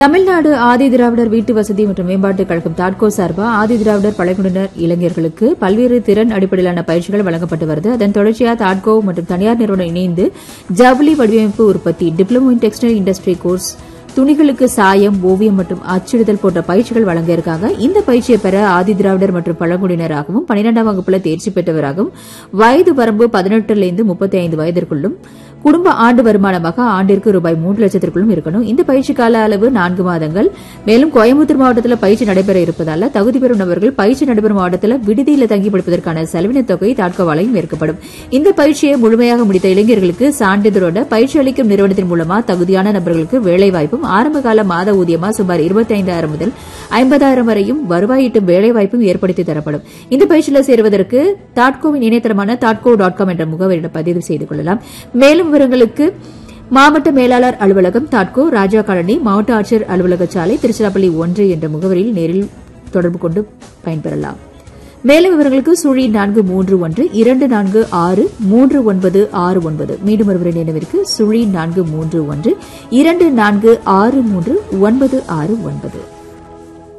தமிழ்நாடு ஆதி திராவிடர் வீட்டு வசதி மற்றும் மேம்பாட்டுக் கழகம் தாட்கோ சார்பா ஆதி திராவிடர் பழங்குடியினர் இளைஞர்களுக்கு பல்வேறு திறன் அடிப்படையிலான பயிற்சிகள் வழங்கப்பட்டு வருது அதன் தொடர்ச்சியாக தாட்கோ மற்றும் தனியார் நிறுவனம் இணைந்து ஜவுளி வடிவமைப்பு உற்பத்தி diploma in textile industry course துணிகளுக்கு சாயம் ஓவியம் மற்றும் அச்சிடுதல் போன்ற பயிற்சிகள் வழங்க இருக்காங்க இந்த பயிற்சியை பெற ஆதி திராவிடர் மற்றும் பழங்குடியினராகவும் பனிரெண்டாம் வகுப்புல தேர்ச்சி பெற்றவராகவும் வயது வரம்பு பதினெட்டுலேருந்து முப்பத்தி ஐந்து வயதிற்குள்ளும் குடும்ப ஆண்டு வருமானமாக ஆண்டிற்கு ரூபாய் மூன்று லட்சத்திற்குள்ளும் இருக்கணும் இந்த பயிற்சி கால அளவு நான்கு மாதங்கள் மேலும் கோயம்புத்தூர் மாவட்டத்தில் பயிற்சி நடைபெற இருப்பதால தகுதி பெறும் நபர்கள் பயிற்சி நடைபெறும் மாவட்டத்தில் விடுதியில் தங்கி படிப்பதற்கான செலவின தொகை தாட்கோவாலையும் ஏற்கப்படும் இந்த பயிற்சியை முழுமையாக முடித்த இளைஞர்களுக்கு சான்றிதழோட பயிற்சி அளிக்கும் நிறுவனத்தின் மூலமா தகுதியான நபர்களுக்கு வேலைவாய்ப்பும் ஆரம்பகால மாத ஊதியமா சுமார் இருபத்தைந்தாயிரம் முதல் ஐம்பதாயிரம் வரையும் வருவாய் ஈட்டும் வேலைவாய்ப்பும் ஏற்படுத்தி தரப்படும் இந்த பயிற்சியில் சேருவதற்கு தாட்கோவின் இணையதளமான தாட்கோ டாட் காம் என்ற முகவரியில் பதிவு செய்து கொள்ளலாம் மேலும் விவரங்களுக்கு மாவட்ட மேலாளர் அலுவலகம் தாட்கோ ராஜா காலனி மாவட்ட ஆட்சியர் அலுவலக சாலை திருச்சிராப்பள்ளி ஒன்று என்ற முகவரியில் நேரில் தொடர்பு கொண்டு பயன்பெறலாம் மேலும் விவரங்களுக்கு சுழி நான்கு மூன்று ஒன்று இரண்டு நான்கு ஆறு மூன்று ஒன்பது ஆறு ஒன்பது மீண்டும் ஒருவரின் நினைவிற்கு சுழி நான்கு மூன்று ஒன்று இரண்டு நான்கு ஆறு மூன்று ஒன்பது ஆறு ஒன்பது